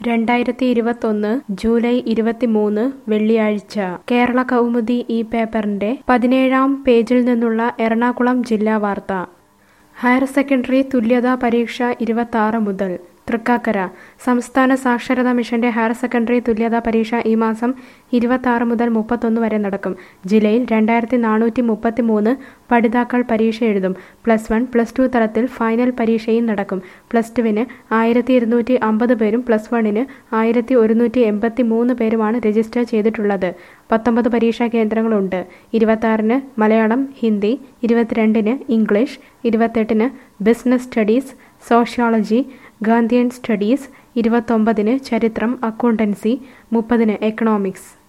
രണ്ടായിരത്തി ഇരുപത്തൊന്ന് ജൂലൈ ഇരുപത്തിമൂന്ന് വെള്ളിയാഴ്ച കേരള കൗമുദി ഈ പേപ്പറിന്റെ പതിനേഴാം പേജിൽ നിന്നുള്ള എറണാകുളം ജില്ലാ വാർത്ത ഹയർ സെക്കൻഡറി തുല്യതാ പരീക്ഷ ഇരുപത്തി മുതൽ തൃക്കാക്കര സംസ്ഥാന സാക്ഷരതാ മിഷന്റെ ഹയർ സെക്കൻഡറി തുല്യതാ പരീക്ഷ ഈ മാസം ഇരുപത്തി മുതൽ മുപ്പത്തൊന്ന് വരെ നടക്കും ജില്ലയിൽ രണ്ടായിരത്തി നാനൂറ്റി മുപ്പത്തി മൂന്ന് പഠിതാക്കൾ പരീക്ഷ എഴുതും പ്ലസ് വൺ പ്ലസ് ടു തലത്തിൽ ഫൈനൽ പരീക്ഷയും നടക്കും പ്ലസ് ടുവിന് ആയിരത്തി ഇരുന്നൂറ്റി അമ്പത് പേരും പ്ലസ് വണ്ണിന് ആയിരത്തി ഒരുന്നൂറ്റി എൺപത്തി മൂന്ന് പേരുമാണ് രജിസ്റ്റർ ചെയ്തിട്ടുള്ളത് പത്തൊമ്പത് പരീക്ഷാ കേന്ദ്രങ്ങളുണ്ട് ഇരുപത്തി മലയാളം ഹിന്ദി ഇരുപത്തിരണ്ടിന് ഇംഗ്ലീഷ് ഇരുപത്തെട്ടിന് business studies sociology Gandhian studies ഇരുപത്തൊമ്പതിന് ചരിത്രം അക്കൗണ്ടൻസി മുപ്പതിന് എക്കണോമിക്സ്